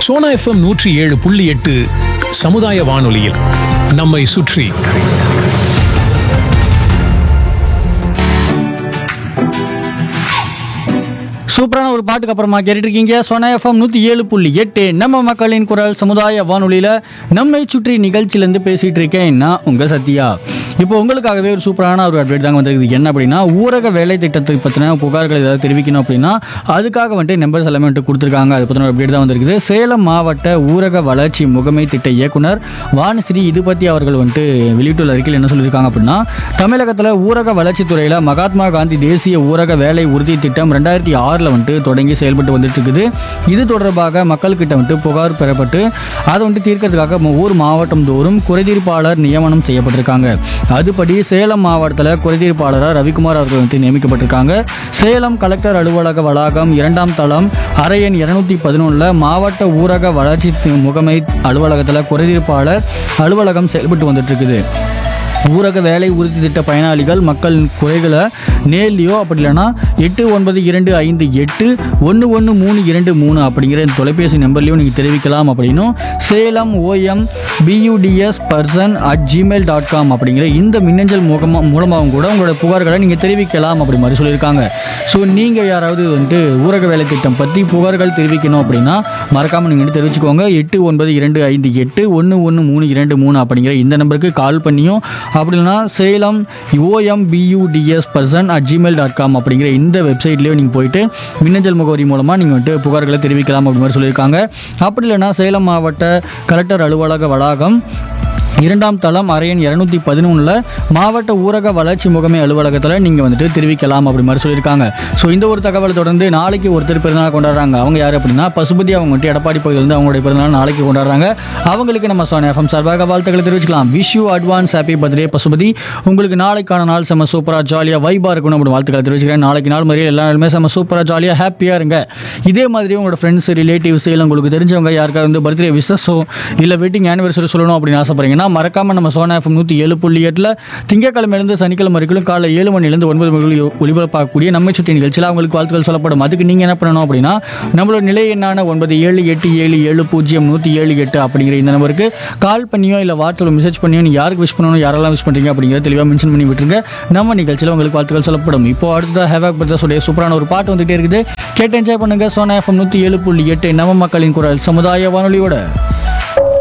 Sona FM நூற்றி ஏழு புள்ளி எட்டு சமுதாய வானொலியில் நம்மை சுற்றி சூப்பரான ஒரு பாட்டுக்கு அப்புறமா கேட்டுட்டு இருக்கீங்க சோனா எஃப்எம் நூற்றி ஏழு புள்ளி எட்டு நம்ம மக்களின் குரல் சமுதாய வானொலியில் நம்மை சுற்றி நிகழ்ச்சியிலேருந்து பேசிகிட்டு இருக்கேன் நான் உங்கள் சத்யா இப்போ உங்களுக்காகவே ஒரு சூப்பரான ஒரு அப்டேட் தாங்க வந்திருக்குது என்ன அப்படின்னா ஊரக வேலை திட்டத்தை பற்றின புகார்கள் ஏதாவது தெரிவிக்கணும் அப்படின்னா அதுக்காக வந்துட்டு நம்பர்ஸ் எல்லாமே வந்துட்டு கொடுத்துருக்காங்க அது பற்றின அப்டேட் தான் வந்திருக்குது சேலம் மாவட்ட ஊரக வளர்ச்சி முகமை திட்ட இயக்குனர் வானஸ்ரீ இது பற்றி அவர்கள் வந்துட்டு வெளியிட்டுள்ள அறிக்கையில் என்ன சொல்லியிருக்காங்க அப்படின்னா தமிழகத்தில் ஊரக வளர்ச்சித்துறையில் மகாத்மா காந்தி தேசிய ஊரக வேலை உறுதி திட்டம் ரெண்டாயிரத்தி ஆறில் வந்துட்டு தொடங்கி செயல்பட்டு வந்துட்டு இருக்குது இது தொடர்பாக மக்கள்கிட்ட வந்துட்டு புகார் பெறப்பட்டு அதை வந்துட்டு தீர்க்கறதுக்காக ம- ஊர் மாவட்டம் தோறும் குறைதீர்ப்பாளர் நியமனம் செய்யப்பட்டிருக்காங்க அதுபடி சேலம் மாவட்டத்தில் குறைதீர்ப்பாளராக ரவிக்குமார் அவர்கள் வந்துட்டு நியமிக்கப்பட்டிருக்காங்க சேலம் கலெக்டர் அலுவலக வளாகம் இரண்டாம் தளம் அறை எண் இருநூத்தி பதினொன்றில் மாவட்ட ஊரக வளர்ச்சி தி- முகமை அலுவலகத்தில் குறைதீர்ப்பாளர் அலுவலகம் செயல்பட்டு வந்துட்டு இருக்குது ஊரக வேலை உறுதி திட்ட பயனாளிகள் மக்களின் குறைகளை நேர்லையோ அப்படி இல்லைன்னா எட்டு ஒன்பது இரண்டு ஐந்து எட்டு ஒன்று ஒன்று மூணு இரண்டு மூணு அப்படிங்கிற இந்த தொலைபேசி நம்பர்லையும் நீங்கள் தெரிவிக்கலாம் அப்படின்னும் Salem OM BUDS person at Gmail dot com அப்படிங்கிற இந்த மின்னஞ்சல் முகமா மூலமாகவும் கூட உங்களோட புகார்களை நீங்கள் தெரிவிக்கலாம் அப்படி மாதிரி சொல்லியிருக்காங்க ஸோ நீங்கள் யாராவது வந்துட்டு ஊரக வேலை திட்டம் பற்றி புகார்கள் தெரிவிக்கணும் அப்படின்னா மறக்காமல் நீங்கள் வந்து தெரிவிச்சுக்கோங்க எட்டு ஒன்பது இரண்டு ஐந்து எட்டு ஒன்று ஒன்று மூணு இரண்டு மூணு அப்படிங்கிற இந்த நம்பருக்கு கால் பண்ணியும் அப்படி இல்லைன்னா Salem OMBUDS person at Gmail dot com அப்படிங்கிற இந்த வெப்சைட்லேயும் நீங்கள் போயிட்டு மின்னஞ்சல் முகவரி மூலமாக நீங்கள் வந்துட்டு புகார்களை தெரிவிக்கலாம் அப்படி மாதிரி சொல்லியிருக்காங்க அப்படி இல்லைன்னா சேலம் மாவட்ட கலெக்டர் அலுவலக வளாகம் இரண்டாம் தளம் அரையன் இரநூத்தி பதினொன்றில் மாவட்ட ஊரக வளர்ச்சி முகமை அலுவலகத்தில் நீங்கள் வந்துட்டு தெரிவிக்கலாம் அப்படி மாதிரி சொல்லியிருக்காங்க ஸோ இந்த ஒரு தகவலை தொடர்ந்து நாளைக்கு ஒருத்தர் பிறந்தநாள் கொண்டாடுறாங்க அவங்க யார் அப்படின்னா பசுபதி அவங்க வந்துட்டு எடப்பாடி பகுதியிலேருந்து அவங்களுடைய பிறந்தநாள் நாளைக்கு கொண்டாடுறாங்க அவங்களுக்கு நம்ம சோனி எஃப்எம் சார்பாக வாழ்த்துக்களை தெரிவிச்சுக்கலாம் wish you advance happy birthday Pasupathi உங்களுக்கு நாளைக்கான நாள் செம்ம சூப்பராக ஜாலியாக வைபாக இருக்கணும் அப்படி வாழ்த்துக்களை தெரிவிச்சுக்கிறேன் நாளைக்கு நாள் மாதிரி எல்லா நாளுமே செம்ம சூப்பராக ஜாலியாக ஹாப்பியாக இருங்க இதே மாதிரி உங்களோட ஃப்ரெண்ட்ஸ் ரிலேட்டிவ்ஸ் இல்லை உங்களுக்கு தெரிஞ்சவங்க யாருக்காவது வந்து பர்த்டே விசஸோ இல்லை வெட்டிங் ஆனிவர்சரி சொல்லணும் அப்படின்னு ஆசைப்படுறீங்கன்னா மறக்காம நம்ம சோனா எஃப்எம் நூற்றி ஏழு புள்ளி எட்டில் திங்கக்கிழமையிலேருந்து சனிக்கிழமை வரைக்கும் காலை ஏழு மணிலேருந்து ஒன்பது மணி வரைக்கும் ஒளிபரப்பாகக்கூடிய நம்ம சுற்றி நிகழ்ச்சியில் அவங்களுக்கு வாழ்த்துக்கள் சொல்லப்படும் அதுக்கு நீங்கள் என்ன பண்ணணும் அப்படின்னா நம்மளோட நிலை எண்ணான ஒன்பது ஏழு எட்டு ஏழு ஏழு பூஜ்ஜியம் நூற்றி ஏழு எட்டு அப்படிங்கிற இந்த நம்பருக்கு கால் பண்ணியோ இல்லை வாட்ஸ்அப்பில் மெசேஜ் பண்ணியோ நீ யாருக்கு விஷ் பண்ணணும் யாரெல்லாம் விஷ் பண்ணுறீங்க அப்படிங்கிறத தெளிவாக மென்ஷன் பண்ணி விட்டுருங்க நம்ம நிகழ்ச்சியில் உங்களுக்கு வாழ்த்துக்கள் சொல்லப்படும் இப்போ அடுத்த ஹேவாக் பிரதர்ஸோடைய சூப்பரான ஒரு பாட்டு வந்துகிட்டே இருக்குது கேட்டு என்ஜாய் பண்ணுங்க சோனா எஃப்எம் நூற்றி ஏழு புள்ளி எட்டு நம்ம மக்களின் குரல் சமுதாய வானொலியோட